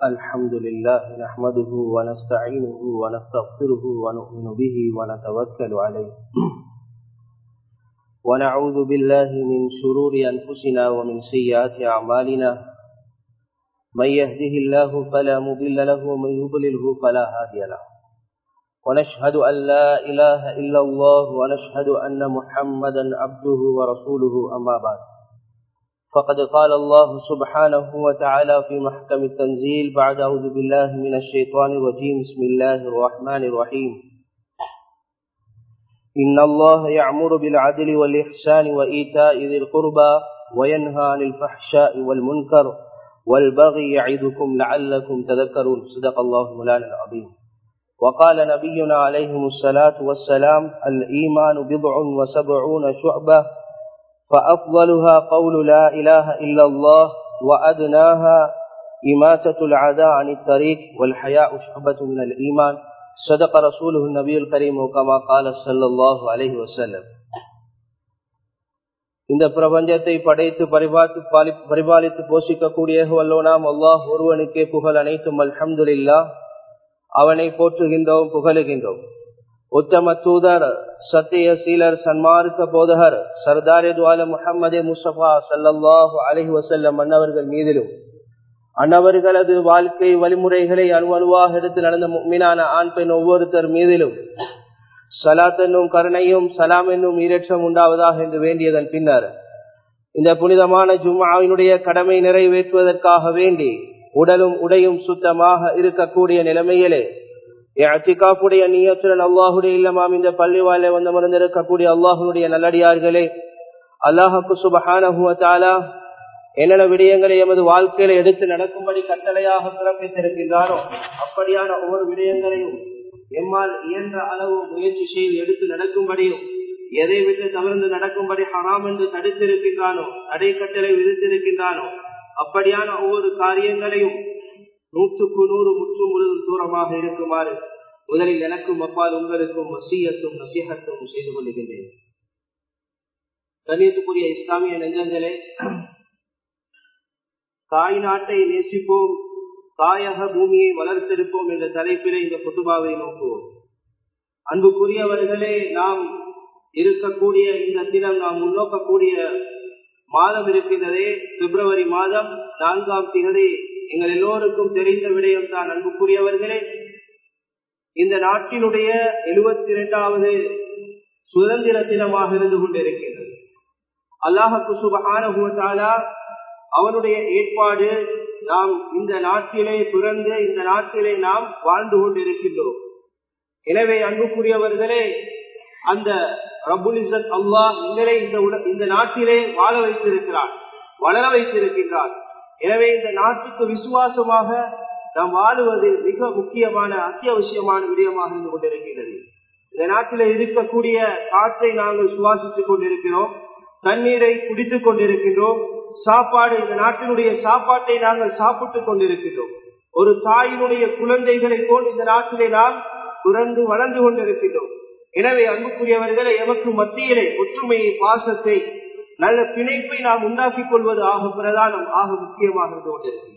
الحمد لله نحمده ونستعينه ونستغفره ونؤمن به ونتوكل عليه ونعوذ بالله من شرور أنفسنا ومن سيئات أعمالنا من يهده الله فلا مضل له ومن يضلله فلا هادي له ونشهد أن لا إله إلا الله ونشهد أن محمدا عبده ورسوله أما بعد فقد قال الله سبحانه وتعالى في محكم التنزيل بعد أعوذ بالله من الشيطان الرجيم بسم الله الرحمن الرحيم إن الله يعمر بالعدل والإحسان وإيتاء ذي القربى وينهى عن الفحشاء والمنكر والبغي يعظكم لعلكم تذكرون صدق الله مولانا العظيم وقال نبينا عليهم الصلاة والسلام الإيمان بضع وسبعون شعبة فأفضلها قول لا إله إلا الله وأدناها إماتة العداء عن الطريق والحياء شعبة من الإيمان صدق رسوله النبي الكريم كما قال صلى الله عليه وسلم இந்த பிரபஞ்சத்தை படைத்து பரிபாத்து பரிபாலித்து போஷிக்கக்கூடிய வல்லோனாம் அல்லாஹ் ஒருவனுக்கே புகழ் அனைத்தும் அல்ஹம்துல்லா அவனை போற்றுகின்றோம் புகழுகின்றோம் உத்தம தூதர் சத்திய சீலர் சன்மார்க்க போதகர் சர்தார் துவால முகமது முஸ்தபா சல்லாஹூ அலஹி வசல்லம் அன்னவர்கள் மீதிலும் அன்னவர்களது வாழ்க்கை வழிமுறைகளை அணுவணுவாக எடுத்து நடந்த மீனான ஆண் பெண் ஒவ்வொருத்தர் மீதிலும் சலாத் என்னும் கருணையும் சலாம் என்னும் ஈரேற்றம் உண்டாவதாக என்று வேண்டியதன் பின்னர் இந்த புனிதமான ஜும்மாவினுடைய கடமை நிறைவேற்றுவதற்காக வேண்டி உடலும் உடையும் சுத்தமாக இருக்கக்கூடிய நிலைமையிலே அத்திகாப்புடைய நீயத்துடன் அல்லாஹுடைய இல்லமாம் இந்த பள்ளி வாழ வந்து மறந்திருக்கக்கூடிய அல்லாஹுடைய நல்லடியார்களே அல்லாஹுக்கு சுபஹானஹுவத்தாலா என்னென்ன விடயங்களை எமது வாழ்க்கையில எடுத்து நடக்கும்படி கட்டளையாக பிறப்பித்திருக்கின்றாரோ அப்படியான ஒவ்வொரு விடயங்களையும் எம்மால் இயன்ற அளவு முயற்சி செய்து எடுத்து நடக்கும்படியும் எதை விட்டு தவிர்த்து நடக்கும்படி ஹராம் என்று தடுத்திருக்கின்றானோ தடை கட்டளை விதித்திருக்கின்றானோ அப்படியான ஒவ்வொரு காரியங்களையும் நூற்றுக்கு நூறு முற்று முழுதும் தூரமாக இருக்குமாறு முதலில் எனக்கும் அப்பால் உங்களுக்கும் வசியத்தும் நசீகத்தும் செய்து கொள்கின்றேன் கண்ணியத்துக்குரிய இஸ்லாமிய நெஞ்சங்களே தாய் நாட்டை நேசிப்போம் தாயக பூமியை வளர்த்தெடுப்போம் என்ற தலைப்பிலே இந்த குத்துபாவை நோக்குவோம் அன்புக்குரியவர்களே நாம் இருக்கக்கூடிய இந்த தினம் நாம் முன்னோக்கக்கூடிய மாதம் இருக்கின்றதே பிப்ரவரி மாதம் நான்காம் திகதி எங்கள் எல்லோருக்கும் தெரிந்த விடயம் தான் அன்புக்குரியவர்களே இந்த நாட்டினுடைய எழுபத்தி இரண்டாவது சுதந்திர தினமாக இருந்து கொண்டிருக்கின்றது அல்லாஹு சுபஹானா அவனுடைய ஏற்பாடு நாம் இந்த நாட்டிலே பிறந்து இந்த நாட்டிலே நாம் வாழ்ந்து கொண்டிருக்கின்றோம் எனவே அன்புக்குரியவர்களே அந்த ரபுலிசத் அல்லாஹ் எங்களை இந்த இந்த நாட்டிலே வாழ வைத்திருக்கிறார் வளர வைத்திருக்கின்றார் எனவே இந்த நாட்டுக்கு விசுவாசமாக நாம் வாழுவது மிக முக்கியமான அத்தியாவசியமான விடயமாக இருந்து கொண்டிருக்கிறது இந்த நாட்டில் இருக்கக்கூடிய காற்றை நாங்கள் சுவாசித்துக் கொண்டிருக்கிறோம் தண்ணீரை குடித்துக் கொண்டிருக்கின்றோம் சாப்பாடு இந்த நாட்டினுடைய சாப்பாட்டை நாங்கள் சாப்பிட்டுக் கொண்டிருக்கின்றோம் ஒரு தாயினுடைய குழந்தைகளை போல் இந்த நாட்டிலே நாம் பிறந்து வளர்ந்து கொண்டிருக்கின்றோம் எனவே அன்புக்குரியவர்களை எமக்கு மத்தியிலே ஒற்றுமையை பாசத்தை நல்ல பிணைப்பை நாம் உண்டாக்கிக் கொள்வது ஆக பிரதானம் ஆக முக்கியமாக இருந்து கொண்டிருக்கின்றது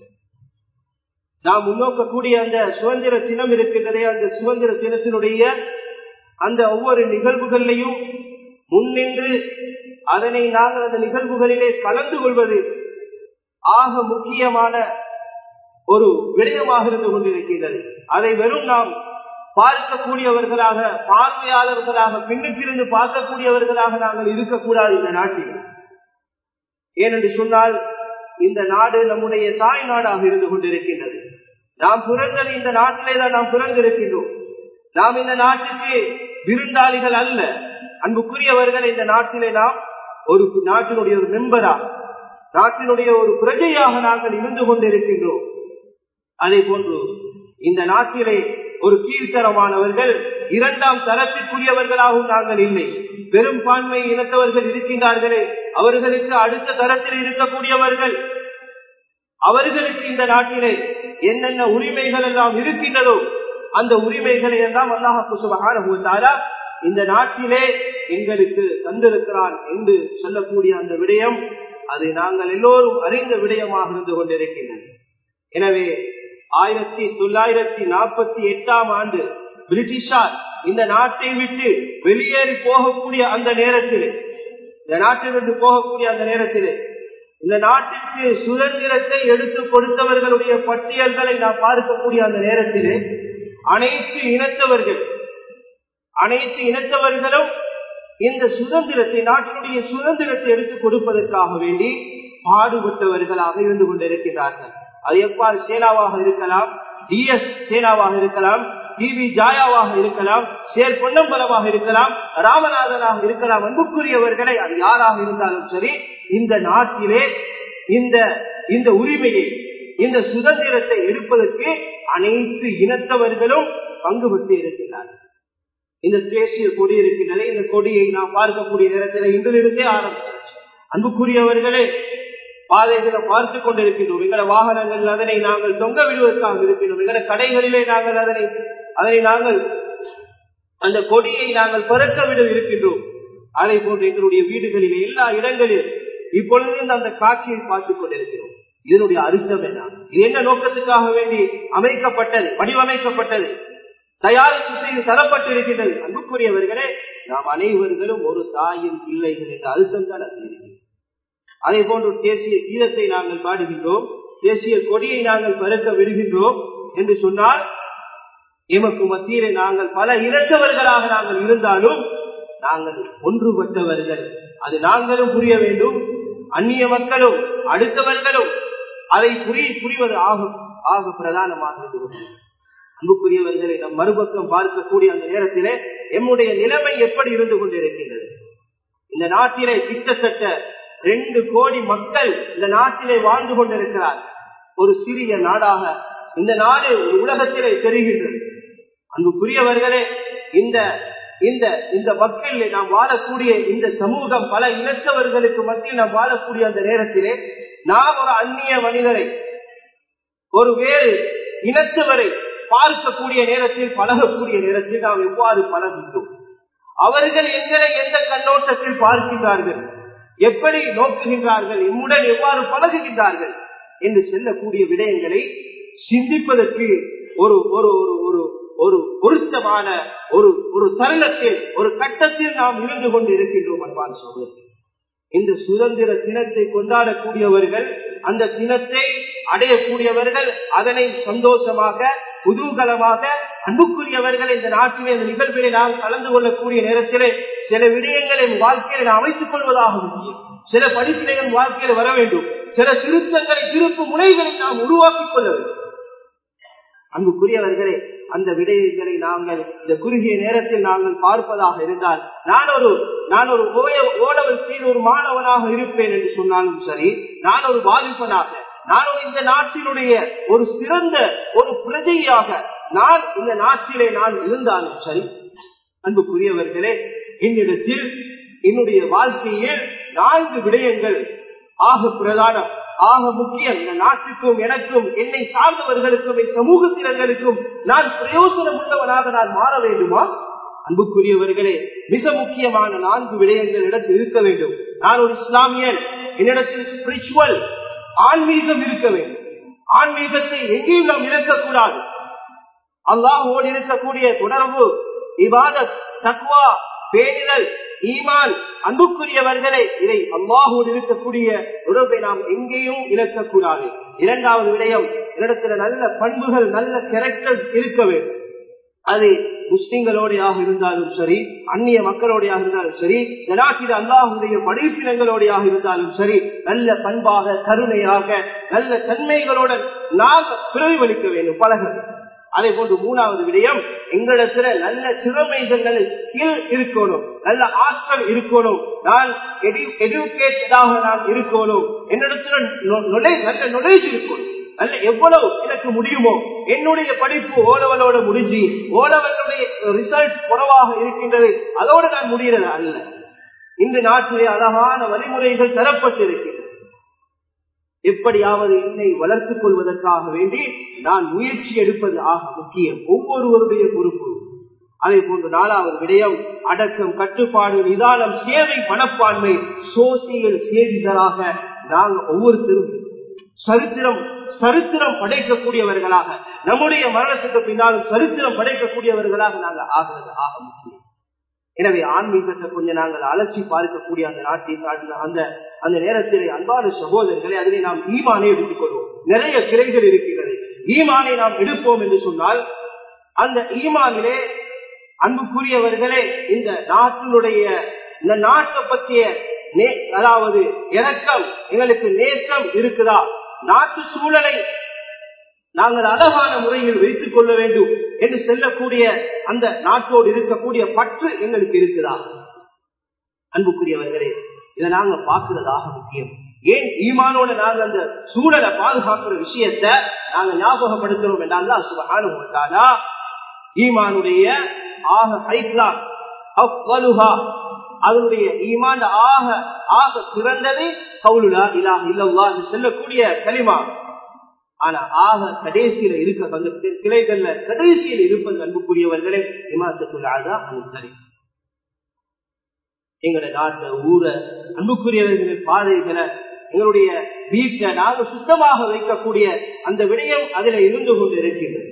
நாம் முன்னோக்கக்கூடிய அந்த சுதந்திர தினம் இருக்கின்றதே அந்த சுதந்திர தினத்தினுடைய அந்த ஒவ்வொரு நிகழ்வுகளிலையும் முன்னின்று அதனை நாங்கள் அந்த நிகழ்வுகளிலே கலந்து கொள்வது ஆக முக்கியமான ஒரு விடயமாக இருந்து கொண்டிருக்கின்றது அதை வெறும் நாம் பார்க்கக்கூடியவர்களாக பார்வையாளர்களாக பின்னுக்கிருந்து பார்க்கக்கூடியவர்களாக நாங்கள் இருக்கக்கூடாது இந்த நாட்டில் ஏனென்று சொன்னால் இந்த நாடு நம்முடைய தாய் நாடாக இருந்து கொண்டிருக்கின்றது நாம் பிறந்தது இந்த நாட்டிலே தான் நாம் பிறந்திருக்கின்றோம் நாம் இந்த நாட்டுக்கு விருந்தாளிகள் அல்ல அன்புக்குரியவர்கள் இந்த நாட்டிலே நாம் ஒரு நாட்டினுடைய ஒரு மெம்பரா நாட்டினுடைய ஒரு பிரஜையாக நாங்கள் இருந்து கொண்டிருக்கின்றோம் அதே போன்று இந்த நாட்டிலே ஒரு கீழ்த்தரமானவர்கள் இரண்டாம் தரத்திற்குரியவர்களாகவும் நாங்கள் இல்லை பெரும்பான்மை இனத்தவர்கள் இருக்கின்றார்களே அவர்களுக்கு அடுத்த தரத்தில் இருக்கக்கூடியவர்கள் அவர்களுக்கு இந்த நாட்டிலே என்னென்ன உரிமைகள் எல்லாம் இருக்கின்றதோ அந்த உரிமைகளை எல்லாம் அல்லாஹால இந்த நாட்டிலே எங்களுக்கு தந்திருக்கிறான் என்று சொல்லக்கூடிய அந்த விடயம் அது நாங்கள் எல்லோரும் அறிந்த விடயமாக இருந்து கொண்டிருக்கின்றது எனவே ஆயிரத்தி தொள்ளாயிரத்தி நாற்பத்தி எட்டாம் ஆண்டு பிரிட்டிஷார் இந்த நாட்டை விட்டு வெளியேறி போகக்கூடிய அந்த நேரத்தில் இந்த நாட்டிலிருந்து போகக்கூடிய அந்த நேரத்தில் இந்த நாட்டிற்கு சுதந்திரத்தை எடுத்து கொடுத்தவர்களுடைய பட்டியல்களை நாம் பார்க்கக்கூடிய அந்த நேரத்தில் அனைத்து இனத்தவர்கள் அனைத்து இனத்தவர்களும் இந்த சுதந்திரத்தை நாட்டினுடைய சுதந்திரத்தை எடுத்துக் கொடுப்பதற்காக வேண்டி பாடுபட்டவர்களாக இருந்து கொண்டிருக்கிறார்கள் அது எவ்வாறு சேனாவாக இருக்கலாம் டிஎஸ் சேனாவாக இருக்கலாம் டிவி ஜாயாவாக இருக்கலாம் சேர் பொன்னம்பலமாக இருக்கலாம் ராமநாதனாக இருக்கலாம் அன்புக்குரியவர்களை அது யாராக இருந்தாலும் சரி இந்த நாட்டிலே இந்த இந்த உரிமையை இந்த சுதந்திரத்தை எடுப்பதற்கு அனைத்து இனத்தவர்களும் பங்கு பெற்று இருக்கிறார்கள் இந்த தேசிய கொடி இருக்கின்றன இந்த கொடியை நாம் பார்க்கக்கூடிய நேரத்தில் இன்றிலிருந்தே ஆரம்பிச்சாச்சு அன்புக்குரியவர்களே பாதைகளை பார்த்து கொண்டிருக்கின்றோம் எங்கள வாகனங்கள் அதனை நாங்கள் தொங்க விடுவதற்காக இருக்கின்றோம் எங்கள கடைகளிலே நாங்கள் அதனை அதனை நாங்கள் அந்த கொடியை நாங்கள் பறக்க விட இருக்கின்றோம் அதை போன்று எங்களுடைய வீடுகளிலே எல்லா இடங்களிலும் இப்பொழுது அந்த காட்சியை பார்த்துக் கொண்டிருக்கிறோம் இதனுடைய அர்த்தம் என்ன இது என்ன நோக்கத்துக்காக வேண்டி அமைக்கப்பட்டது வடிவமைக்கப்பட்டது தயாரிப்பு செய்து தரப்பட்டிருக்கின்றது அன்புக்குரியவர்களே நாம் அனைவர்களும் ஒரு தாயின் பிள்ளைகள் என்ற அழுத்தம் தான் அது இருக்கிறது அதே போன்று தேசிய கீதத்தை நாங்கள் பாடுகின்றோம் தேசிய கொடியை நாங்கள் பறக்க விடுகின்றோம் என்று சொன்னால் எமக்கு மத்தியிலே நாங்கள் பல இறந்தவர்களாக நாங்கள் இருந்தாலும் நாங்கள் ஒன்றுபட்டவர்கள் அது நாங்களும் புரிய வேண்டும் அந்நிய மக்களும் அடுத்தவர்களும் அதை புரிய புரிவது ஆக ஆக பிரதானமாக இருக்கிறது அன்புக்குரியவர்களை நம் மறுபக்கம் பார்க்கக்கூடிய அந்த நேரத்திலே எம்முடைய நிலைமை எப்படி இருந்து கொண்டிருக்கின்றது இந்த நாட்டிலே கிட்டத்தட்ட ரெண்டு கோடி மக்கள் இந்த நாட்டிலே வாழ்ந்து கொண்டிருக்கிறார் ஒரு சிறிய நாடாக இந்த நாடு ஒரு உலகத்திலே தெரிகின்றது அன்புக்குரியவர்களே இந்த இந்த இந்த மக்கள் நாம் வாழக்கூடிய இந்த சமூகம் பல இனத்தவர்களுக்கு மத்தியில் நாம் வாழக்கூடிய அந்த நேரத்திலே நாம் ஒரு அந்நிய மனிதரை ஒரு வேறு இனத்தவரை பார்க்கக்கூடிய நேரத்தில் பழகக்கூடிய நேரத்தில் நாம் எவ்வாறு பழகின்றோம் அவர்கள் எங்களை எந்த கண்ணோட்டத்தில் பார்க்கின்றார்கள் எப்படி நோக்குகின்றார்கள் இம்முடன் எவ்வாறு பழகுகின்றார்கள் என்று செல்லக்கூடிய விடயங்களை சிந்திப்பதற்கு ஒரு ஒரு ஒரு ஒரு ஒரு பொருத்தமான ஒரு ஒரு தருணத்தில் ஒரு கட்டத்தில் நாம் இருந்து கொண்டு இருக்கின்றோம் அன்பான் சொல்வது இந்த சுதந்திர தினத்தை கொண்டாடக்கூடியவர்கள் அந்த தினத்தை அடையக்கூடியவர்கள் அதனை சந்தோஷமாக குதூகலமாக அன்புக்குரியவர்கள் இந்த நாட்டிலே இந்த நிகழ்விலே நாம் கலந்து கொள்ளக்கூடிய நேரத்திலே சில விடயங்களை வாழ்க்கையில நாம் அமைத்துக் கொள்வதாக முக்கியம் சில படிப்பினைகள் வாழ்க்கையில் வர வேண்டும் சில திருத்தங்களை திருப்பு முனைகளை நாம் உருவாக்கிக் கொள்ள வேண்டும் அன்புக்குரியவர்களே அந்த விடயங்களை நாங்கள் இந்த குறுகிய நேரத்தில் நாங்கள் பார்ப்பதாக இருந்தால் நான் ஒரு நான் ஒரு ஓடவல் செய்த ஒரு மாணவனாக இருப்பேன் என்று சொன்னாலும் சரி நான் ஒரு பாதிப்பனாக நான் ஒரு இந்த நாட்டினுடைய ஒரு சிறந்த ஒரு பிரஜையாக நான் இந்த நாட்டிலே நான் இருந்தாலும் சரி அன்புக்குரியவர்களே என்னிடத்தில் என்னுடைய வாழ்க்கையில் நான்கு விடயங்கள் ஆக பிரதானம் ஆக முக்கியம் இந்த நாட்டுக்கும் எனக்கும் என்னை சார்ந்தவர்களுக்கும் என் சமூகத்தினர்களுக்கும் நான் பிரயோசனம் உள்ளவனாக நான் மாற வேண்டுமா அன்புக்குரியவர்களே மிக முக்கியமான நான்கு விடயங்கள் இடத்தில் இருக்க வேண்டும் நான் ஒரு இஸ்லாமியன் என்னிடத்தில் ஸ்பிரிச்சுவல் ஆன்மீகம் இருக்க வேண்டும் ஆன்மீகத்தை எங்கேயும் நாம் இழக்கக்கூடாது அல்லாஹோடு இருக்கக்கூடிய தொடர்பு இவாதத் தக்வா பேணிதல் ஈமான் அன்புக்குரியவர்களே இதை அல்லாஹோடு இருக்கக்கூடிய உறவை நாம் எங்கேயும் இழக்கக்கூடாது இரண்டாவது விடயம் இடத்துல நல்ல பண்புகள் நல்ல கேரக்டர் இருக்க வேண்டும் அது முஸ்லிம்களோடையாக இருந்தாலும் சரி அந்நிய மக்களோடையாக இருந்தாலும் சரி இந்த நாட்டில் அல்லாஹுடைய படைப்பினங்களோடையாக இருந்தாலும் சரி நல்ல பண்பாக கருணையாக நல்ல தன்மைகளுடன் நாம் பிரதிபலிக்க வேண்டும் பழக அதே போன்று மூணாவது விடயம் எங்களிடத்துல நல்ல திறமைகள் நல்ல ஸ்கில் இருக்கணும் நல்ல ஆற்றல் இருக்கணும் நான் எஜுகேட்டடாக நான் இருக்கணும் என்னிடத்துல நல்ல நுழைஞ்சு இருக்கணும் அல்ல எவ்வளவு எனக்கு முடியுமோ என்னுடைய படிப்பு ஓலவலோட முடிஞ்சு ஓலவலுடைய ரிசல்ட் குறைவாக இருக்கின்றது அதோடு நான் முடிகிறது அல்ல இந்த நாட்டிலே அழகான வழிமுறைகள் தரப்பட்டிருக்கின்றன எப்படியாவது என்னை வளர்த்துக் கொள்வதற்காக வேண்டி நான் முயற்சி எடுப்பது ஆக முக்கியம் ஒவ்வொருவருடைய பொறுப்பு அதே போன்று நாலாவது விடயம் அடக்கம் கட்டுப்பாடு நிதானம் சேவை மனப்பான்மை சோசியல் சேவிகளாக நாங்கள் ஒவ்வொருத்தரும் சரித்திரம் சரித்திரம் படைக்கக்கூடியவர்களாக நம்முடைய மரணத்துக்கு பின்னாலும் சரித்திரம் படைக்கக்கூடியவர்களாக நாங்கள் ஆகிறது ஆக முக்கியம் எனவே ஆன்மீகத்தை கொஞ்சம் நாங்கள் அலசி பார்க்கக்கூடிய அந்த நாட்டின் அந்த அந்த நேரத்தில் அன்பான சகோதரர்களை அதிலே நாம் ஈமானை எடுத்துக்கொள்வோம் நிறைய கிளைகள் இருக்கிறது ஈமானை நாம் எடுப்போம் என்று சொன்னால் அந்த ஈமானிலே அன்புக்குரியவர்களே இந்த நாட்டினுடைய இந்த நாட்டை பற்றிய அதாவது இறக்கம் எங்களுக்கு நேசம் இருக்குதா நாட்டு சூழலை நாங்கள் அழகான முறையில் வைத்துக் கொள்ள வேண்டும் என்று செல்லக்கூடிய அந்த நாட்டோடு இருக்கக்கூடிய பற்று எங்களுக்கு இருக்குதா அன்புக்குரியவர்களே இதை நாங்க பார்க்கிறதாக முக்கியம் ஏன் ஈமானோட நாங்க அந்த சூழலை பாதுகாக்கிற விஷயத்த நாங்க ஞாபகப்படுத்துறோம் என்றால் சுபகானுட்டாலா ஈமானுடைய ஆக ஹை கிளாஸ் அதனுடைய ஈமான் ஆக ஆக சிறந்தது கவுலுலா இலாக இல்லவா என்று செல்லக்கூடிய களிமா ஆனா ஆக கடைசியில இருக்க அந்த கிளைகள்ல கடைசியில் இருப்பது அன்புக்குரியவர்களே இமாசத்துள்ளாதான் சரி எங்களுடைய நாட்டை ஊரை அன்புக்குரியவர்களின் பாதைகளை எங்களுடைய வீட்டை நாங்க சுத்தமாக வைக்கக்கூடிய அந்த விடயம் அதில் இருந்து கொண்டு இருக்கின்றது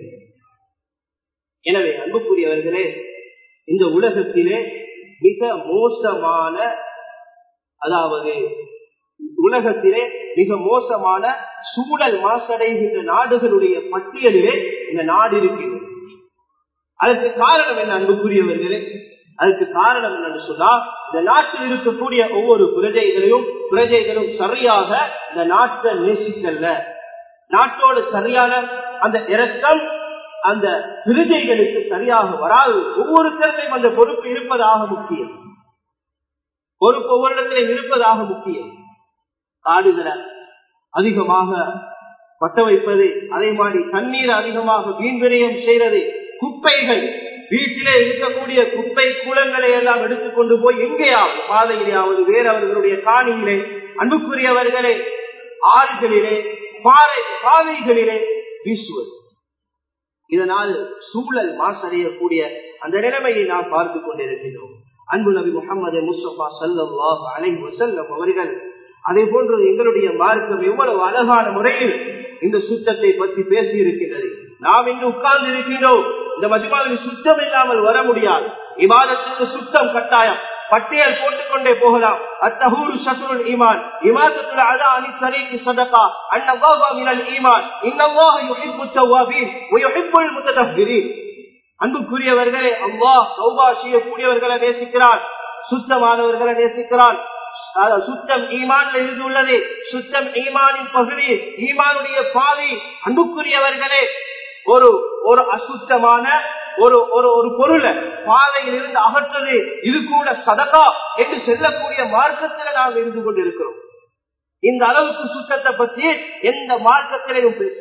எனவே அன்புக்குரியவர்களே இந்த உலகத்திலே மிக மோசமான அதாவது உலகத்திலே மிக மோசமான சூழல் மாசடைகின்ற நாடுகளுடைய பட்டியலிலே இந்த நாடு இருக்கின்றது அதற்கு காரணம் என்ன அன்புக்குரியவர்களே அதுக்கு காரணம் என்னன்னு சொன்னா இந்த நாட்டில் இருக்கக்கூடிய ஒவ்வொரு பிரஜைகளையும் பிரஜைகளும் சரியாக இந்த நாட்டை நேசிக்கல்ல நாட்டோடு சரியான அந்த இரக்கம் அந்த பிரஜைகளுக்கு சரியாக வராது ஒவ்வொருத்தருக்கும் அந்த பொறுப்பு இருப்பதாக முக்கியம் பொறுப்பு ஒவ்வொருடத்திலும் இருப்பதாக முக்கியம் காடுகளை அதிகமாக பட்ட வைப்பது அதே மாதிரி தண்ணீர் அதிகமாக வீண் விரயம் செய்யறது குப்பைகள் வீட்டிலே இருக்கக்கூடிய குப்பை குளங்களை எல்லாம் எடுத்துக்கொண்டு போய் எங்கேயாவது பாதையிலேயாவது வேறு அவர்களுடைய காணியிலே அன்புக்குரியவர்களே ஆறுகளிலே பாறை பாதைகளிலே வீசுவது இதனால் சூழல் மாசடையக்கூடிய அந்த நிலைமையை நாம் பார்த்து கொண்டிருக்கிறோம் அன்பு நபி முகமது முஸ்தபா சல்லாஹ் அலை வசல்லம் அவர்கள் அதே போன்று எங்களுடைய மார்க்கம் எவ்வளவு அழகான முறையில் இந்த சுத்தத்தை பற்றி பேசி இருக்கின்றது நாம் இங்கு உட்கார்ந்து இருக்கின்றோம் இந்த மதிமாவில் சுத்தம் இல்லாமல் வர முடியாது இமாதத்துக்கு சுத்தம் கட்டாயம் பட்டியல் போட்டுக்கொண்டே போகலாம் அத்தஹூரு சத்ருல் ஈமான் இமாதத்துல அதா அனி தரீக்கு சதகா அன்னவாஹா மினல் ஈமான் இன்னவாஹ யுஹிப்பு தவ்வாபீன் வயுஹிப்புல் முத்ததஹ்பிரீன் அன்புக்குரியவர்களே அல்லாஹ் தௌபா செய்யக்கூடியவர்களை நேசிக்கிறான் சுத்தமானவர்களை நேசிக்கிறான் சுத்தம் ஈமான்ல இருந்து உள்ளது சுத்தம் ஈமானின் பகுதி ஈமானுடைய பாவி அன்புக்குரியவர்களே ஒரு ஒரு அசுத்தமான ஒரு ஒரு ஒரு பொருளை பாதையில் இருந்து அகற்றுவது இது கூட சதகா என்று செல்லக்கூடிய மார்க்கத்தில் நாம் இருந்து கொண்டிருக்கிறோம் இந்த அளவுக்கு சுத்தத்தை பற்றி எந்த மார்க்கத்திலையும் பேச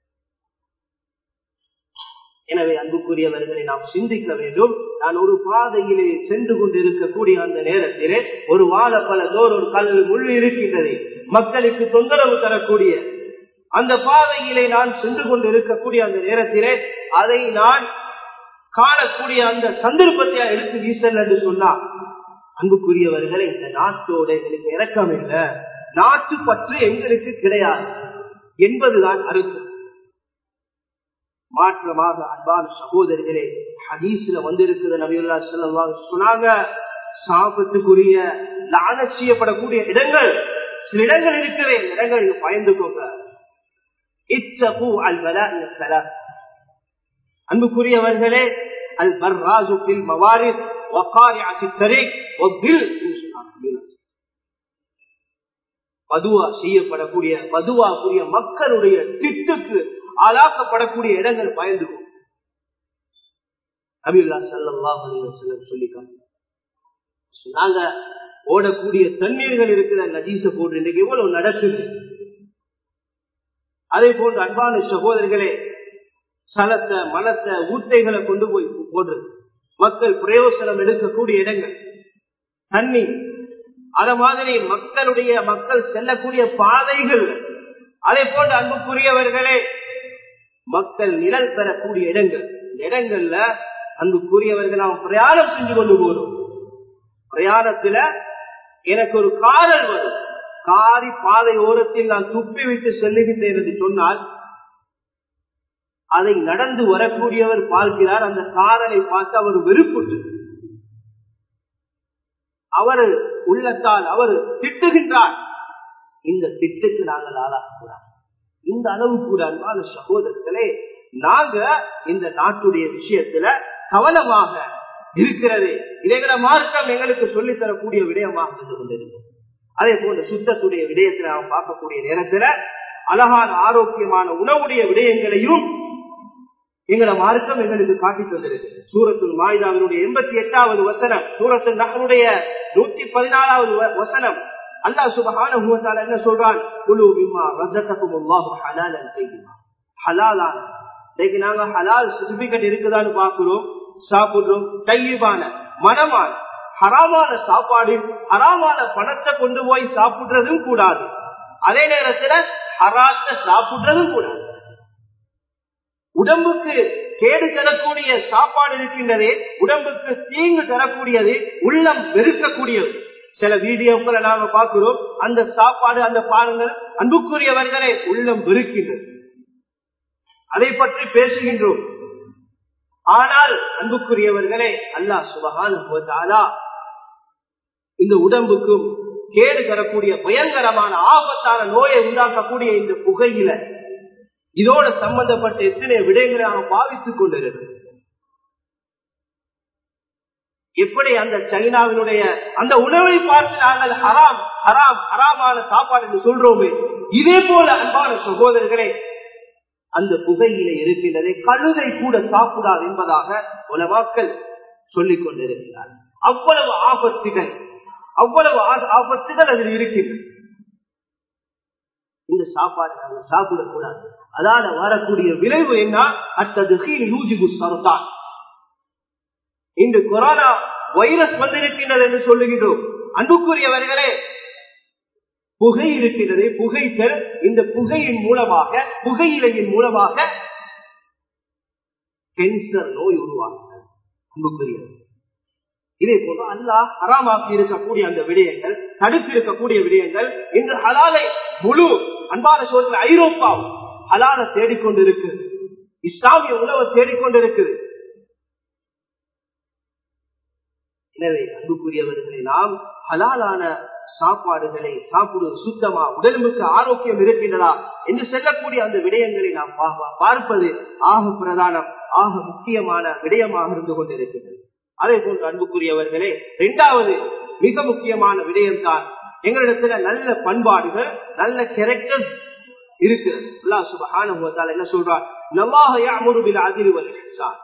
எனவே அன்புக்குரியவர்களை நாம் சிந்திக்க வேண்டும் நான் ஒரு பாதையிலே சென்று கொண்டிருக்கக்கூடிய அந்த நேரத்திலே ஒரு வாழைப்பழ தோர் ஒரு கல் முள் இருக்கின்றது மக்களுக்கு தொந்தரவு தரக்கூடிய அந்த பாதையிலே நான் சென்று கொண்டு இருக்கக்கூடிய அந்த நேரத்திலே அதை நான் காணக்கூடிய அந்த சந்தர்ப்பத்தை எடுத்து வீசல் என்று சொன்னார் அன்புக்குரியவர்களை இந்த நாட்டோட எங்களுக்கு இறக்கம் இல்லை நாட்டு பற்று எங்களுக்கு கிடையாது என்பதுதான் அர்த்தம் மாற்றமாக அன்பான சகோதரிகளே ஹதீஸ்ல வந்திருக்கிற நபியுல்லா செல்லவா சொன்னாங்க சாபத்துக்குரிய லான செய்யப்படக்கூடிய இடங்கள் சில இடங்கள் இருக்கிற இடங்கள் பயந்துக்கோங்க இச்சபு அல் வலா அன்புக்குரியவர்களே அல் பர்ராசு பில் மவாரித் வக்காரியாத்தி தரீக் வபில் பதுவா செய்யப்படக்கூடிய பதுவாக்குரிய மக்களுடைய திட்டுக்கு ஆளாக்கப்படக்கூடிய இடங்கள் பயந்துக்கும் அபில்லா சல்லா சொல்லிக்காங்க நாங்க ஓடக்கூடிய தண்ணீர்கள் இருக்கிற நதீச போன்று இன்றைக்கு எவ்வளவு நடக்குது அதே போன்று அன்பான சகோதரிகளே சலத்தை மலத்தை ஊத்தைகளை கொண்டு போய் போடுறது மக்கள் பிரயோசனம் எடுக்கக்கூடிய இடங்கள் தண்ணி அத மாதிரி மக்களுடைய மக்கள் செல்லக்கூடிய பாதைகள் அதே போன்று அன்புக்குரியவர்களே மக்கள் நிழல் பெறக்கூடிய இடங்கள் இடங்கள்ல அன்புக்குரியவர்கள் நாம் பிரயாணம் செஞ்சு கொண்டு போறோம் பிரயாணத்துல எனக்கு ஒரு காதல் வரும் காரி பாதை ஓரத்தில் நான் துப்பி விட்டு செல்லுகின்றேன் என்று சொன்னால் அதை நடந்து வரக்கூடியவர் பார்க்கிறார் அந்த காரனை பார்த்து அவர் வெறுப்புட்டு அவர் உள்ளத்தால் அவர் திட்டுகின்றார் இந்த திட்டுக்கு நாங்கள் ஆளாகக்கூடாது இந்த அளவு கூட அன்பான சகோதரர்களே நாங்க இந்த நாட்டுடைய விஷயத்துல கவனமாக இருக்கிறது இதைவிட மார்க்கம் எங்களுக்கு சொல்லித் தரக்கூடிய விடயமாக இருந்து கொண்டிருக்கும் அதே போன்ற சுத்தத்துடைய விடயத்தை நாம் பார்க்கக்கூடிய நேரத்துல அழகான ஆரோக்கியமான உணவுடைய விடயங்களையும் எங்களோட மார்க்கம் எங்களுக்கு காட்டி தந்திருக்கு சூரத்துல் மாயுதாவினுடைய எண்பத்தி எட்டாவது வசனம் சூரத்து நகருடைய நூத்தி பதினாலாவது வசனம் அல்லா சுபகான என்ன சொல்றான் குழு விம்மா ரசத்தக்கும் ஹலாலன் செய்யுமா ஹலாலான இன்னைக்கு நாங்க ஹலால் சர்டிபிகேட் இருக்குதான்னு பாக்குறோம் சாப்பிடுறோம் கையிபான மனமான ஹராமான சாப்பாடு ஹராமான பணத்தை கொண்டு போய் சாப்பிடுறதும் கூடாது அதே நேரத்துல ஹராத்த சாப்பிடுறதும் கூடாது உடம்புக்கு கேடு தரக்கூடிய சாப்பாடு இருக்கின்றதே உடம்புக்கு தீங்கு தரக்கூடியது உள்ளம் வெறுக்கக்கூடியது சில வீடியோக்களை நாங்க பார்க்கிறோம் அந்த சாப்பாடு அந்த பாருங்கள் அன்புக்குரியவர்களே உள்ளம் வெறுக்கின்றது அதை பற்றி பேசுகின்றோம் ஆனால் அன்புக்குரியவர்களே அல்லாஹ் சுபகான இந்த உடம்புக்கும் கேடு தரக்கூடிய பயங்கரமான ஆபத்தான நோயை உண்டாக்கக்கூடிய இந்த புகையில இதோட சம்பந்தப்பட்ட எத்தனை விடயங்களை நாம் பாவித்துக் கொண்டிருக்கிறோம் எப்படி அந்த சைனாவினுடைய அந்த உணவை பார்த்து நாங்கள் ஹராம் ஹராம் ஹராமான சாப்பாடு என்று சொல்றோமே இதே போல அன்பான சகோதரர்களே அந்த புகையில இருக்கின்றதை கழுதை கூட சாப்பிடாது என்பதாக உலமாக்கள் சொல்லிக் கொண்டிருக்கிறார் அவ்வளவு ஆபத்துகள் அவ்வளவு ஆபத்துகள் அதில் இருக்கின்றன இந்த சாப்பாடு நாங்கள் சாப்பிடக்கூடாது அதால வரக்கூடிய விளைவு என்ன அத்தது யூஜிபு சருதான் இன்று கொரோனா வைரஸ் வந்திருக்கின்றது என்று சொல்லுகின்றோம் அன்புக்குரியவர்களே புகை இருக்கின்றது புகைத்தல் இந்த புகையின் மூலமாக புகையிலையின் மூலமாக கேன்சர் நோய் உருவாகுகிறது அன்புக்குரியது இதே போல அல்லாஹ் ஹராமாக்கி இருக்கக்கூடிய அந்த விடயங்கள் தடுத்து இருக்கக்கூடிய விடயங்கள் இன்று ஹலாலை முழு அன்பான சோதனை ஐரோப்பாவும் ஹலால தேடிக்கொண்டிருக்கு இஸ்லாமிய உணவை தேடிக்கொண்டிருக்குது எனவே அன்புக்குரியவர்களை நாம் ஹலாலான சாப்பாடுகளை சாப்பிடுவது சுத்தமா உடலுக்கு ஆரோக்கியம் இருக்கின்றதா என்று சொல்லக்கூடிய அந்த விடயங்களை நாம் பார்ப்பது ஆக பிரதானம் ஆக முக்கியமான விடயமாக இருந்து கொண்டிருக்கின்றது அதே போன்று அன்புக்குரியவர்களே இரண்டாவது மிக முக்கியமான விடயம் தான் எங்களிடத்துல நல்ல பண்பாடுகள் நல்ல கேரக்டர்ஸ் இருக்கிறது அல்லாஹ் சுபஹானஹு வ தஆலா என்ன சொல்றார் நல்லாஹ யஅமுரு பில் அத்லி வல் இஹ்சான்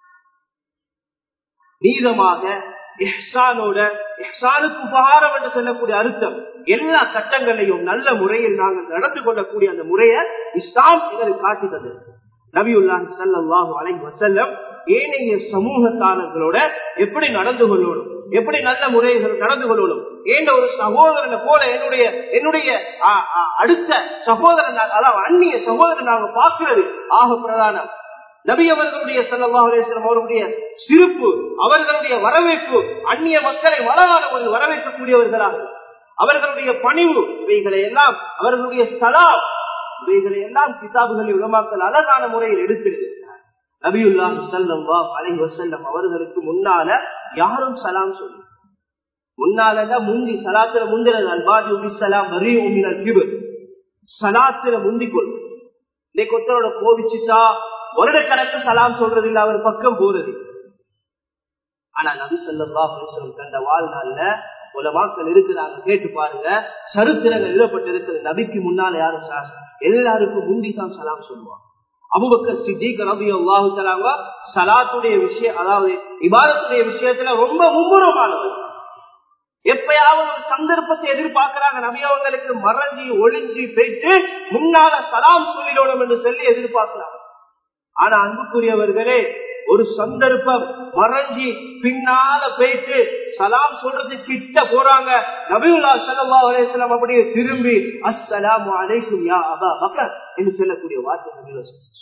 நீதமாக இஹ்சானோட இஹ்சானுக்கு உபகாரம் என்று சொல்லக்கூடிய அர்த்தம் எல்லா சட்டங்களையும் நல்ல முறையில் நாங்கள் நடந்து கொள்ளக்கூடிய அந்த முறையை இஸ்லாம் எங்களுக்கு காட்டி தந்தது நபியுல்லாஹி ஸல்லல்லாஹு அலைஹி வஸல்லம் ஏனைய சமூகத்தாளர்களோட எப்படி நடந்து கொள்ளணும் எப்படி நல்ல முறைகள் நடந்து கொள்ளணும் ஏண்ட ஒரு சகோதரனை போல என்னுடைய என்னுடைய ஆ, ஆ, அடுத்த சகோதரன் அதாவது அந்நிய சகோதரன் நாங்க பார்க்கிறது ஆக பிரதானம் நபி அவர்களுடைய சல்லா அலிஸ்லாம் அவர்களுடைய சிரிப்பு அவர்களுடைய வரவேற்பு அந்நிய மக்களை வளரான வரவேற்கக்கூடியவர்களாக அவர்களுடைய பணிவு இவைகளை எல்லாம் அவர்களுடைய ஸ்தலாம் இவைகளை எல்லாம் கிதாபுகளில் உலமாக்கல் அழகான முறையில் எடுத்திருக்கிறார் நபியுல்லாஹி ஸல்லல்லாஹு அலைஹி வஸல்லம் அவர்களுக்கு முன்னால யாரும் சலாம் சொல்லி முன்னாலதான் முந்தி சலாத்துல முந்தினது அல்பாதி உபிசலாம் வரி உமினல் கிபர் சலாத்துல முந்திக்கொள் இன்னைக்கு ஒருத்தரோட கோவிச்சுட்டா வருடக்கணக்கு சலாம் சொல்றது இல்ல அவர் பக்கம் போறது ஆனா நபி சொல்லா கண்ட வாழ்நாள்ல உலமாக்கள் இருக்கிறாங்க கேட்டு பாருங்க சரித்திரங்கள் எழுதப்பட்டிருக்கிறது நபிக்கு முன்னால யாரும் சலாம் எல்லாருக்கும் முந்தி தான் சலாம் சொல்லுவாங்க அபுபக்கர் சித்திக் ரபி அல்லாஹு தலாங்க சலாத்துடைய விஷயம் அதாவது இபாதத்துடைய விஷயத்துல ரொம்ப மும்முரமானவர் எப்பயாவது ஒரு சந்தர்ப்பத்தை எதிர்பார்க்கிறாங்க நபி அவங்களுக்கு மறைஞ்சி ஒளிஞ்சி போயிட்டு முன்னால சலாம் சொல்லிடணும் என்று சொல்லி எதிர்பார்க்கிறாங்க ஆனா அன்புக்குரியவர்களே ஒரு சந்தர்ப்பம் மறைஞ்சி பின்னால போயிட்டு சலாம் சொல்றது கிட்ட போறாங்க நபியுல்லா சல்லா அலேஸ்லாம் அப்படியே திரும்பி அஸ்ஸலாமு அலைக்கும் யா அபா பக்கர் என்று சொல்லக்கூடிய வார்த்தை நபியுல்லா சொல்லுச்சு.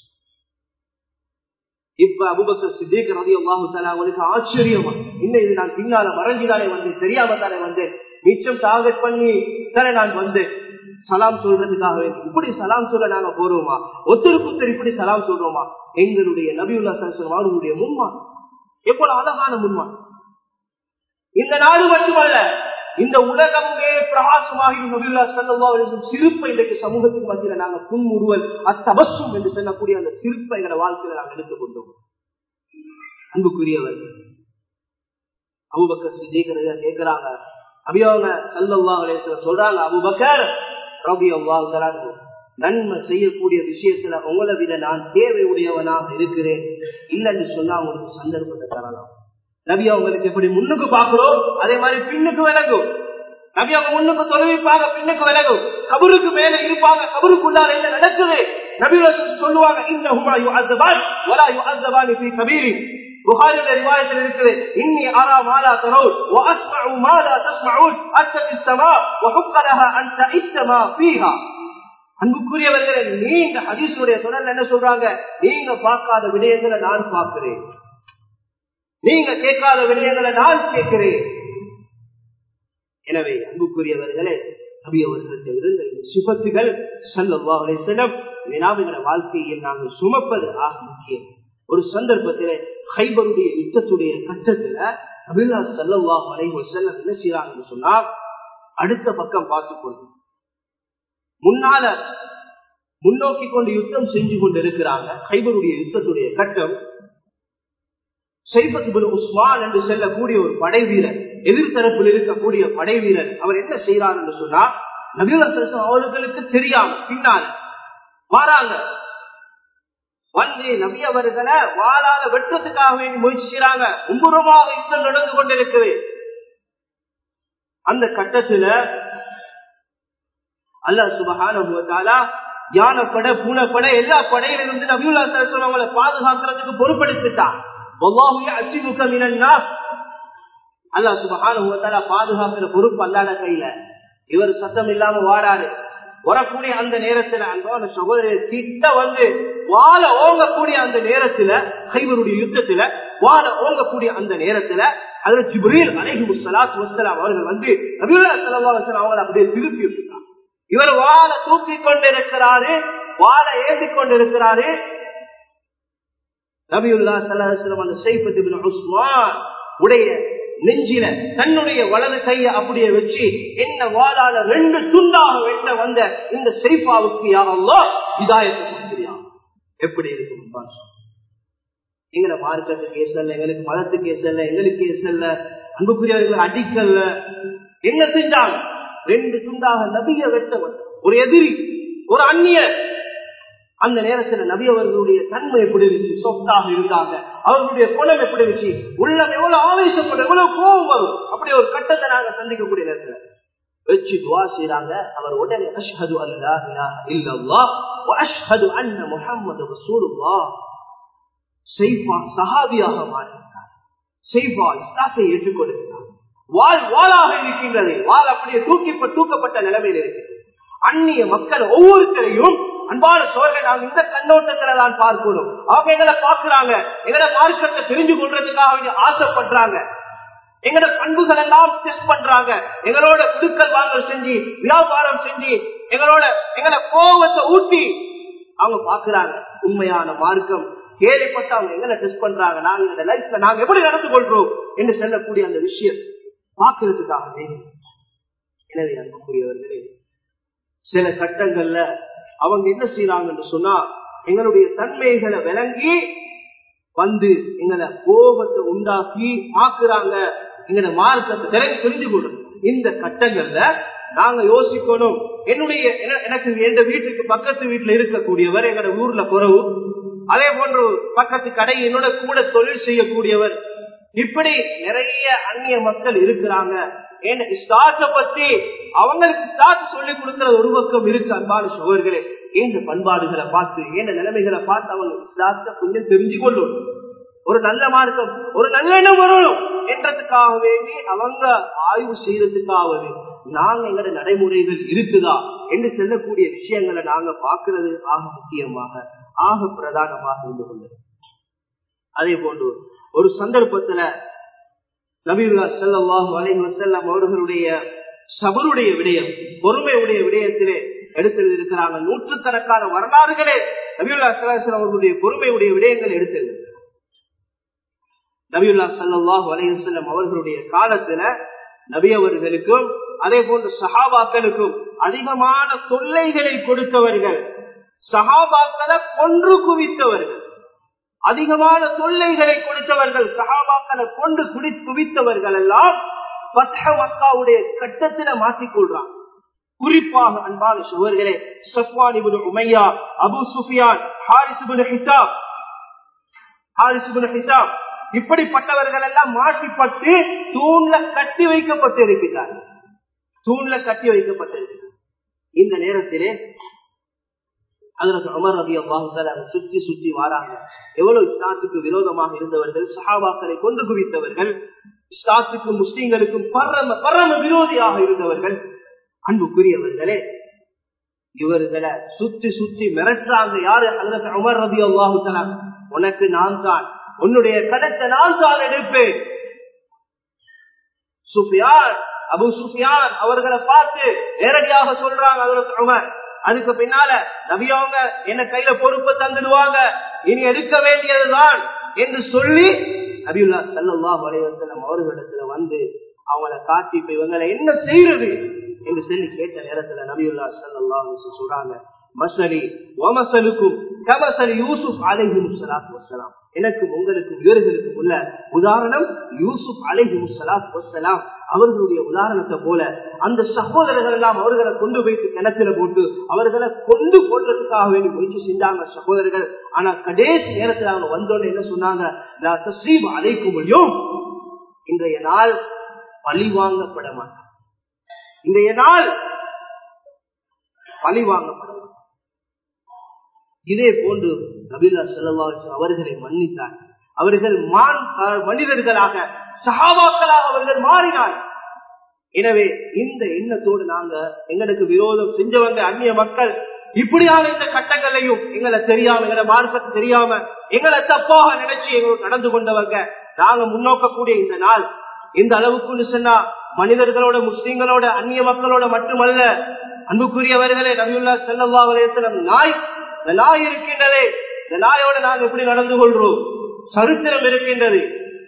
இப்ப அபுபக்கர் சித்திக் ரதி அல்லாஹு அவனுக்கு ஆச்சரியமா இன்னும் இது நான் பின்னால மறைஞ்சுதானே வந்தேன் தெரியாம தானே வந்தேன் மிச்சம் டார்கெட் பண்ணி தானே நான் வந்து சலாம் சொல்றதுக்காக வேண்டி இப்படி சலாம் சொல்ல நாங்க போறோமா ஒருத்தருக்கு ஒருத்தர் இப்படி சலாம் சொல்றோமா எங்களுடைய நபியுல்லா சரசன் அவர்களுடைய முன்மா எவ்வளவு அழகான முன்மா இந்த நாடு மட்டுமல்ல இந்த உலகமே பிரகாசமாகி நபியுல்லா சல்லா சிரிப்பை இன்றைக்கு சமூகத்தின் மத்தியில நாங்க புன்முறுவல் அத்தபசும் என்று சொல்லக்கூடிய அந்த சிரிப்பை எங்களை வாழ்க்கையில நாங்கள் எடுத்துக்கொண்டோம் அன்புக்குரியவர்கள் அபுபக்கர் சித்திக்கிறத கேட்கிறாங்க அபியோங்க சல்லல்லா சொல்றாங்க அபுபக்கர் ரபி அவ்வா நன்மை செய்யக்கூடிய விஷயத்துல உங்களை விட நான் தேவை உடையவனாக இருக்கிறேன் இல்லைன்னு சொன்னா உங்களுக்கு சந்தர்ப்பத்தை தரலாம் நபி அவங்களுக்கு எப்படி முன்னுக்கு பாக்குறோம் அதே மாதிரி பின்னுக்கு விலகும் நபி அவங்க முன்னுக்கு தொலைவிப்பாங்க பின்னுக்கு விலகும் கபருக்கு மேல இருப்பாங்க கபருக்குள்ளார என்ன நடக்குது நபி சொல்லுவாங்க இந்த ஹுமா யு அஸ்தபான் வலா யு அஸ்தபான் ஃபீ கபீரி புகாரியுடைய ரிவாயத்தில் இருக்குது இன்னி அரா மாலா தரவுன் واسمع ما لا تسمعون اتت السماء وحق لها ان تعيش ما فيها அன்புக்குரியவர்களே நீங்க ஹதீஸுடைய தொடர்ல என்ன சொல்றாங்க நீங்க பார்க்காத விடயங்களை நான் பார்க்கிறேன் நீங்க கேட்காத விடயங்களை நான் கேட்கிறேன் எனவே அன்புக்குரியவர்களே நபி அவர்களுக்கு இருந்த இந்த சிபத்துகள் செல்லவாக செல்லம் வினாவின வாழ்க்கையில் நாங்கள் சுமப்பது ஆக முக்கியம் ஒரு சந்தர்ப்பத்தில ஹைபருடைய யுத்தத்துடைய கட்டத்துல அபில்லா செல்லவா வரைவு செல்லம் என்ன செய்யறாங்கன்னு சொன்னா அடுத்த பக்கம் பார்த்துக்கொண்டு முன்னால முன்னோக்கி கொண்டு யுத்தம் செஞ்சு கொண்டு இருக்கிறாங்க ஹைபருடைய யுத்தத்துடைய கட்டம் சைபத் உஸ்மான் என்று செல்லக்கூடிய ஒரு படை வீரர் எதிர்த்தரப்பில் இருக்கக்கூடிய படை வீரர் அவர் என்ன செய்யறார் என்று சொன்னா நபீல அவர்களுக்கு தெரியாம பின்னால மாறாங்க வந்து நபி அவர்களை வாழாத வெற்றத்துக்காக வேண்டி முயற்சி செய்யறாங்க மும்புறமாக யுத்தம் நடந்து கொண்டிருக்குது அந்த கட்டத்துல அல்ல சுபகான யானப்பட பூனைப்பட எல்லா படையிலிருந்து நபியுல்லா அவங்களை பாதுகாக்கிறதுக்கு பொறுப்படுத்திட்டான் அல்லா சுபகான பாதுகாக்கிற பொறுப்பு அல்லாத கையில இவர் சத்தம் இல்லாம வாடாரு வரக்கூடிய அந்த நேரத்துல அன்பான சகோதரர் கிட்ட வந்து வாழ ஓங்கக்கூடிய அந்த நேரத்துல கைவருடைய யுத்தத்துல வாழ ஓங்கக்கூடிய அந்த நேரத்துல அதுல ஜிப்ரீல் அலைஹி சலாத் வசலாம் அவர்கள் வந்து நபியுல்லா சலவா அவங்களை அப்படியே திருப்பி விட்டுட்டாங்க இவர் வாழ தூக்கி கொண்டிருக்கிறாரு வாழ ஏந்தி கொண்டிருக்கிறாரு நபியுல்லா சலாஹம் அந்த சைபத்து உஸ்மான் உடைய நெஞ்சில தன்னுடைய வலது கையை அப்படியே வச்சு என்ன வாழால ரெண்டு துண்டாக வெட்ட வந்த இந்த செய்பாவுக்கு யாரோ இதாயத்தை கொடுக்கிறியா எப்படி இருக்கும் எங்களை மார்க்கத்து கேஸ் அல்ல எங்களுக்கு மதத்து கேஸ் அல்ல எங்களுக்கு கேஸ் அல்ல அன்புக்குரியவர்கள் அடிக்கல்ல என்ன செஞ்சாங்க ரெண்டு துண்டாக நபிய வெட்ட வந்த ஒரு எதிரி ஒரு அந்நிய அந்த நேரத்துல நபி அவர்களுடைய தன்மை எப்படி இருந்துச்சு சொத்தாக இருந்தாங்க அவர்களுடைய குணம் எப்படி இருந்துச்சு உள்ளம் எவ்வளவு ஆவேசப்படும் எவ்வளவு கோபம் வரும் அப்படி ஒரு கட்டத்தை நாங்க சந்திக்கக்கூடிய நேரத்துல வச்சு துவா செய்யறாங்க அவர் உடனே அஷ்ஹது அல்லா இல்லல்லா அஷ்ஹது அன்ன முஹம்மது ரசூலுல்லாஹ் செய்வா சஹாபியாக மாறினார் செய்வா இஸ்லாத்தை ஏற்றுக்கொண்டிருக்கிறார் வால் வாளாக இருக்கின்றது வால் அப்படியே தூக்கி தூக்கப்பட்ட நிலைமையில் இருக்கிறது அந்நிய மக்கள் ஒவ்வொருத்தரையும் அன்பான சோழர்கள் நாங்க இந்த கண்ணோட்டத்துல தான் பார்க்கணும் அவங்க எங்களை பாக்குறாங்க எங்களை மார்க்கத்தை தெரிஞ்சு கொள்றதுக்காக ஆசைப்படுறாங்க எங்களோட பண்புகள் எல்லாம் டெஸ்ட் பண்றாங்க எங்களோட குடுக்கல் வாங்கல் செஞ்சு வியாபாரம் செஞ்சு எங்களோட எங்களை கோபத்தை ஊட்டி அவங்க பாக்குறாங்க உண்மையான மார்க்கம் கேள்விப்பட்டு அவங்க எங்களை டெஸ்ட் பண்றாங்க நாங்க இந்த லைஃப்ல நாங்க எப்படி நடந்து கொள்றோம் என்று சொல்லக்கூடிய அந்த விஷயம் பாக்குறதுக்காகவே எனவே அன்புக்குரியவர்களே சில கட்டங்கள்ல அவங்க என்ன செய்யறாங்கன்னு சொன்னா எங்களுடைய தன்மைகளை விளங்கி வந்து எங்களை கோபத்தை உண்டாக்கி பாக்குறாங்க எங்களை மார்க்கத்தை திறந்து தெரிஞ்சு கொள்ளும் இந்த கட்டங்கள்ல நாங்க யோசிக்கணும் என்னுடைய எனக்கு எந்த வீட்டுக்கு பக்கத்து வீட்டுல இருக்கக்கூடியவர் எங்களோட ஊர்ல குறவு அதே போன்று பக்கத்து கடை என்னோட கூட தொழில் செய்யக்கூடியவர் இப்படி நிறைய அந்நிய மக்கள் இருக்கிறாங்க பத்தி அவங்களுக்கு ஸ்டார்ட் சொல்லி கொடுக்கிற ஒரு பக்கம் இருக்கு அன்பான சோழர்களே இந்த பண்பாடுகளை பார்த்து என்ன நிலைமைகளை பார்த்து அவங்க ஸ்டார்ட்ட கொஞ்சம் தெரிஞ்சு கொள்ளும் ஒரு நல்ல மார்க்கம் ஒரு நல்லெண்ணம் வரும் என்றதுக்காக வேண்டி அவங்க ஆய்வு செய்யறதுக்காவது நாங்க எங்களோட நடைமுறைகள் இருக்குதா என்று செல்லக்கூடிய விஷயங்களை நாங்க பாக்குறது ஆக முக்கியமாக ஆக பிரதானமாக இருந்து கொண்டது அதே போன்று ஒரு சந்தர்ப்பத்துல நபீல்லா செல்லம் அலைஹி வசல்லம் அவர்களுடைய சபருடைய விடயம் பொறுமையுடைய விடயத்திலே எடுத்திருக்கிறாங்க நூற்றுக்கணக்கான வரலாறுகளே நபியுல்லா சலாசன் அவர்களுடைய பொறுமையுடைய விடயங்கள் எடுத்திருக்கிறார் நபியுல்லா சல்லாஹூ அலையுசல்லம் அவர்களுடைய காலத்துல நபி அவர்களுக்கும் அதே போன்று சஹாபாக்களுக்கும் அதிகமான தொல்லைகளை கொடுத்தவர்கள் சஹாபாக்களை கொன்று குவித்தவர்கள் அதிகமான தொல்லைகளை கொடுத்தவர்கள் சஹாபாக்களை கொண்டு குடி குவித்தவர்கள் எல்லாம் மக்காவுடைய கட்டத்தில மாற்றிக்கொள்றாங்க குறிப்பாக அன்பான சுவர்களே சஃப்வானிபுன் உமையா அபு சுஃபியான் ஹாரிசுபுன் ஹிசாப் ஹாரிசுபுன் ஹிசாப் இப்படிப்பட்டவர்கள் எல்லாம் மாட்டிப்பட்டு தூண்ல கட்டி வைக்கப்பட்டு இருக்கிறார்கள் தூண்ல கட்டி வைக்கப்பட்டிருக்கிறார் இந்த நேரத்திலே அதற்கு அமர் ரபி அல்லாஹால சுற்றி சுற்றி வாராங்க எவ்வளவு இஸ்லாத்துக்கு விரோதமாக இருந்தவர்கள் சஹாபாக்களை கொண்டு குவித்தவர்கள் இஸ்லாத்துக்கு முஸ்லீம்களுக்கும் பரம பரம விரோதியாக இருந்தவர்கள் அன்புக்குரியவர்களே இவர்களை சுத்தி சுத்தி மிரட்டுறாங்க யாரு அதற்கு அமர் ரபி அல்லாஹு உனக்கு நான் தான் உன்னுடைய கணத்தை நான் தான் எடுப்பேன் சுஃபியான் அபு சுஃபியான் அவர்களை பார்த்து நேரடியாக சொல்றாங்க அதற்கு உமர் அதுக்கு பின்னால நபியவங்க என்ன கையில பொறுப்பு தந்துடுவாங்க இனி எடுக்க வேண்டியதுதான் என்று சொல்லி நபியுல்லா சல்லா வலைவசலம் அவர்களிடத்துல வந்து அவங்களை காட்டி இப்ப இவங்களை என்ன செய்யறது என்று சொல்லி கேட்ட நேரத்துல நபியுல்லா சல்லா சொல்றாங்க மசலி ஒமசலுக்கும் கமசலி யூசுப் அலைஹி முசலாத் வசலாம் எனக்கும் உங்களுக்கும் இவர்களுக்கும் உள்ள உதாரணம் யூசுப் அலைஹி முசலாத் வசலாம் அவர்களுடைய உதாரணத்தை போல அந்த சகோதரர்கள் எல்லாம் அவர்களை கொண்டு போயிட்டு கிணத்துல போட்டு அவர்களை கொண்டு போடுறதுக்காக வேண்டி முயற்சி செஞ்சாங்க சகோதரர்கள் ஆனா கடைசி நேரத்தில் அவங்க வந்தோன்னு என்ன சொன்னாங்க நான் தஸ்ரீப் அழைக்க முடியும் இன்றைய நாள் பழி வாங்கப்பட மாட்டான் இன்றைய நாள் பழி வாங்கப்பட இதே போன்று நபில்லா செல்லா அவர்களை மன்னித்தார் அவர்கள் மான் மனிதர்களாக சகாபாக்களாக அவர்கள் மாறினார் எனவே இந்த எண்ணத்தோடு நாங்க எங்களுக்கு விரோதம் செஞ்சவங்க அந்நிய மக்கள் இப்படியான இந்த கட்டங்களையும் எங்களை தெரியாம எங்களை மார்க்கத்தை தெரியாம எங்களை தப்பாக நினைச்சு எங்களுக்கு நடந்து கொண்டவங்க நாங்க முன்னோக்கக்கூடிய இந்த நாள் இந்த அளவுக்குன்னு சொன்னா மனிதர்களோட முஸ்லீம்களோட அந்நிய மக்களோட மட்டுமல்ல அன்புக்குரியவர்களே நபியுல்லா செல்லவா வலயத்திலம் நாய் இந்த நாய் இருக்கின்றதே இந்த நாயோட நாங்க எப்படி நடந்து கொள்றோம் சரித்திரம் இருக்கின்றது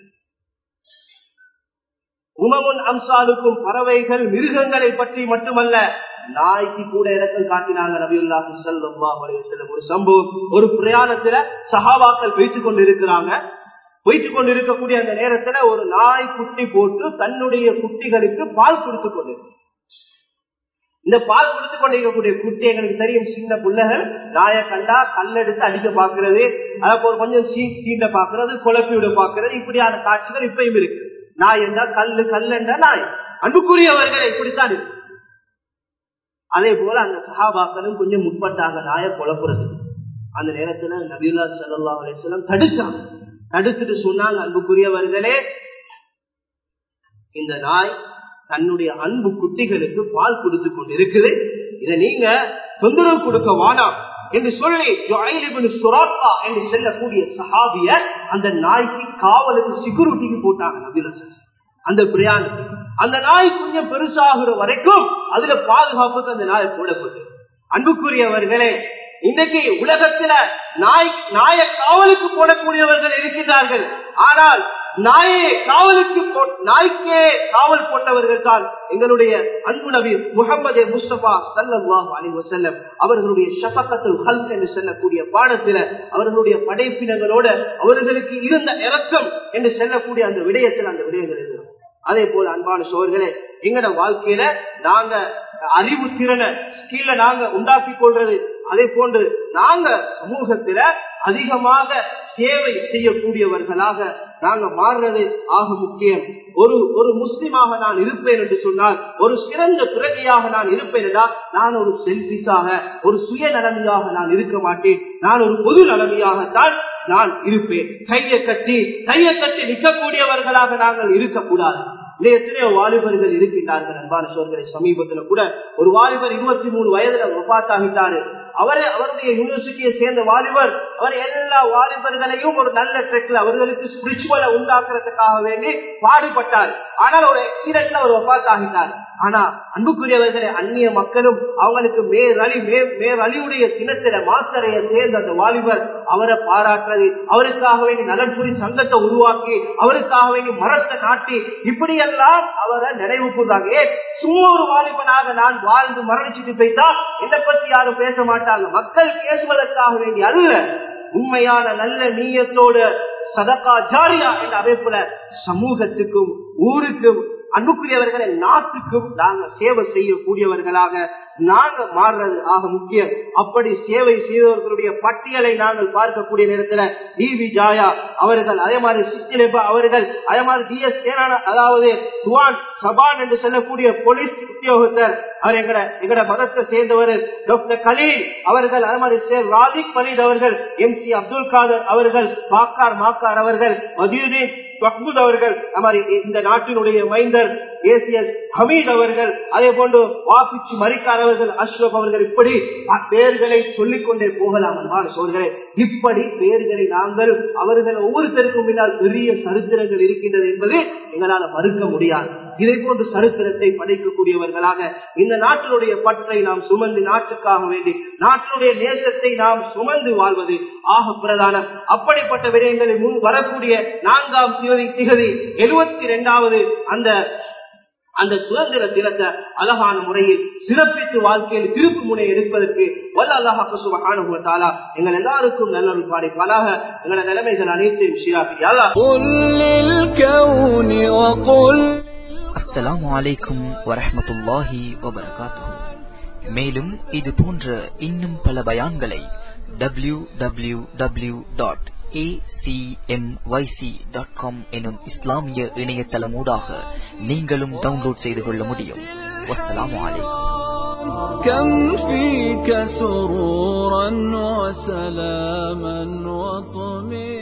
உமமுன் அம்சாலுக்கும் பறவைகள் மிருகங்களை பற்றி மட்டுமல்ல நாய்க்கு கூட இறக்கம் காட்டினாங்க நபியுல்லா செல்லா செல்லும் ஒரு சம்பவம் ஒரு பிரயாணத்துல சகாவாக்கள் வைத்துக் கொண்டு இருக்கிறாங்க வைத்துக் கொண்டு இருக்கக்கூடிய அந்த நேரத்துல ஒரு நாய் குட்டி போட்டு தன்னுடைய குட்டிகளுக்கு பால் கொடுத்து கொண்டு இந்த பால் கொடுத்து கொண்டிருக்கக்கூடிய குட்டி எங்களுக்கு தெரியும் சின்ன பிள்ளைகள் நாயை கண்டா கல்லெடுத்து அடிக்க பாக்குறது அதுக்கு ஒரு கொஞ்சம் சீ சீண்ட பாக்குறது குழப்பி விட பாக்குறது இப்படியான காட்சிகள் இப்பயும் இருக்கு நாய் என்றா கல்லு கல் என்ற நாய் அன்புக்குரியவர்கள் இப்படித்தான் இருக்கு அதே போல அந்த சகாபாக்களும் கொஞ்சம் முற்பட்டாங்க நாயை குழப்புறது அந்த நேரத்துல நபியுல்லா சல்லா அலிஸ்லாம் தடுச்சாங்க தடுத்துட்டு சொன்னாங்க அன்புக்குரியவர்களே இந்த நாய் தன்னுடைய அன்பு குட்டிகளுக்கு பால் கொடுத்து கொண்டு இருக்குது இதை நீங்க தொந்தரவு கொடுக்க வானாம் என்று சொல்லி சுராத்தா என்று செல்லக்கூடிய சஹாபிய அந்த நாய்க்கு காவலுக்கு சிக்யூரிட்டிக்கு போட்டாங்க நபிலசன் அந்த பிரயாணம் அந்த நாய் கொஞ்சம் பெருசாகிற வரைக்கும் அதுல பாதுகாப்புக்கு அந்த நாய் போடப்பட்டு அன்புக்குரியவர்களே இன்றைக்கு உலகத்துல நாய் நாய காவலுக்கு போடக்கூடியவர்கள் இருக்கின்றார்கள் ஆனால் நாயே காவலுக்கு நாய்க்கே காவல் போட்டவர்கள் தான் எங்களுடைய அன்பு நபி முகமது முஸ்தபா சல்லாஹ் அலி வசல்லம் அவர்களுடைய ஷபக்கத்துல் ஹல்க் என்று சொல்லக்கூடிய பாடத்தில அவர்களுடைய படைப்பினங்களோட அவர்களுக்கு இருந்த இறக்கம் என்று சொல்லக்கூடிய அந்த விடயத்தில் அந்த விடயங்கள் இருக்கிறோம் அதே போல அன்பான சோழர்களே எங்கட வாழ்க்கையில நாங்க அறிவு திறனை ஸ்கில்ல நாங்க உண்டாக்கி கொள்றது அதே போன்று நாங்க சமூகத்தில அதிகமாக சேவை செய்யக்கூடியவர்களாக நாங்க மாறுறது ஆக முக்கியம் ஒரு ஒரு முஸ்லிமாக நான் இருப்பேன் என்று சொன்னால் ஒரு சிறந்த பிறகையாக நான் இருப்பேன் என்றால் நான் ஒரு செல்பிஸாக ஒரு சுய நலமையாக நான் இருக்க மாட்டேன் நான் ஒரு பொது நலமையாகத்தான் நான் இருப்பேன் கையை கட்டி கையை கட்டி நிற்கக்கூடியவர்களாக நாங்கள் இருக்கக்கூடாது எத்தனையோ வாலிபர்கள் இருக்கின்றார்கள் அன்பான சோதனை சமீபத்துல கூட ஒரு வாலிபர் இருபத்தி மூணு வயதுல ஒப்பாத்தாகிட்டாரு அவரே அவருடைய யூனிவர்சிட்டியை சேர்ந்த வாலிபர் அவர் எல்லா வாலிபர்களையும் ஒரு நல்ல ட்ரெக்ல அவர்களுக்கு ஸ்பிரிச்சுவலை உண்டாக்குறதுக்காக வேண்டி பாடுபட்டார் ஆனால் ஒரு ஆக்சிடென்ட்ல அவர் ஒப்பாத்தாகிட்டார் ஆனா அன்புக்குரியவர்களே அந்நிய மக்களும் அவங்களுக்கு மேலழி மேலழிவுடைய தினத்தில மாத்தரைய சேர்ந்த அந்த வாலிபர் அவரை பாராட்டுறது அவருக்காக வேண்டி நலன்புரி சங்கத்தை உருவாக்கி அவருக்காக வேண்டி மரத்தை நாட்டி இப்படியெல்லாம் அவரை நினைவு கூறாங்க ஏன் சும்மா ஒரு வாலிபனாக நான் வாழ்ந்து மரணிச்சுட்டு போயிட்டா இதை பத்தி யாரும் பேச மாட்டாங்க மக்கள் பேசுவதற்காக வேண்டி அல்ல உண்மையான நல்ல நீயத்தோடு சதகா ஜாரியா என்ற அமைப்புல சமூகத்துக்கும் ஊருக்கும் அன்புக்குரியவர்களை நாட்டுக்கும் நாங்க சேவை செய்யக்கூடியவர்களாக நாங்க மாறுறது ஆக முக்கியம் அப்படி சேவை செய்தவர்களுடைய பட்டியலை நாங்கள் பார்க்கக்கூடிய நேரத்துல டிவி ஜாயா அவர்கள் அதே மாதிரி சித்திலேபா அவர்கள் அதே மாதிரி டி எஸ் சேனான அதாவது துவான் சபான் என்று சொல்லக்கூடிய போலீஸ் உத்தியோகத்தர் அவர் எங்கட எங்கட மதத்தை சேர்ந்தவர் டாக்டர் கலீல் அவர்கள் அதே மாதிரி சேர் ராதிக் பரீத் அவர்கள் எம் சி அப்துல் காதர் அவர்கள் மாக்கார் மாக்கார் அவர்கள் மதியுதீன் மஹ்மூத் அவர்கள் இந்த நாட்டினுடைய மைந்தர் ஏசிஎஸ் ஹமீத் அவர்கள் அதே போன்று வாபிச்சி மரிக்கார் அவர்கள் அஷ்ரப் அவர்கள் இப்படி பெயர்களை சொல்லிக் கொண்டே போகலாம் அன்பான சோழர்களே இப்படி பெயர்களை நாங்கள் அவர்கள் ஒவ்வொருத்தருக்கும் பின்னால் பெரிய சரித்திரங்கள் இருக்கின்றது என்பது எங்களால் மறுக்க முடியாது இதை போன்று சரித்திரத்தை படைக்கக்கூடியவர்களாக இந்த நாட்டினுடைய பற்றை நாம் சுமந்து நாட்டுக்காக வேண்டி நாட்டினுடைய நேசத்தை நாம் சுமந்து வாழ்வது ஆக பிரதானம் அப்படிப்பட்ட விடயங்களில் முன் வரக்கூடிய நான்காம் திகதி திகதி எழுபத்தி இரண்டாவது அந்த அந்த சுதந்திர தினத்தை அழகான முறையில் சிறப்பித்து வாழ்க்கையில் திருப்பு முனை எடுப்பதற்கு வல்ல அல்லாஹாக்கு சுபகானுபவத்தாலா எங்கள் எல்லாருக்கும் நல்ல பாடிப்பாலாக எங்களோட நிலைமைகள் அனைத்தையும் சீராக்கியாலா அஸ்ஸலாமு அலைக்கும் வரஹமத்துல்லாஹி வபரகாத்துஹு மேலும் இது போன்ற இன்னும் பல பயான்களை W W W dot acmyc.com எனும் இஸ்லாமிய இணையதளமூடாக நீங்களும் டவுன்லோட் செய்து கொள்ள முடியும் வஸ்ஸலாமு அலைக்கும் كم فيك سرورا وسلاما وطمئنا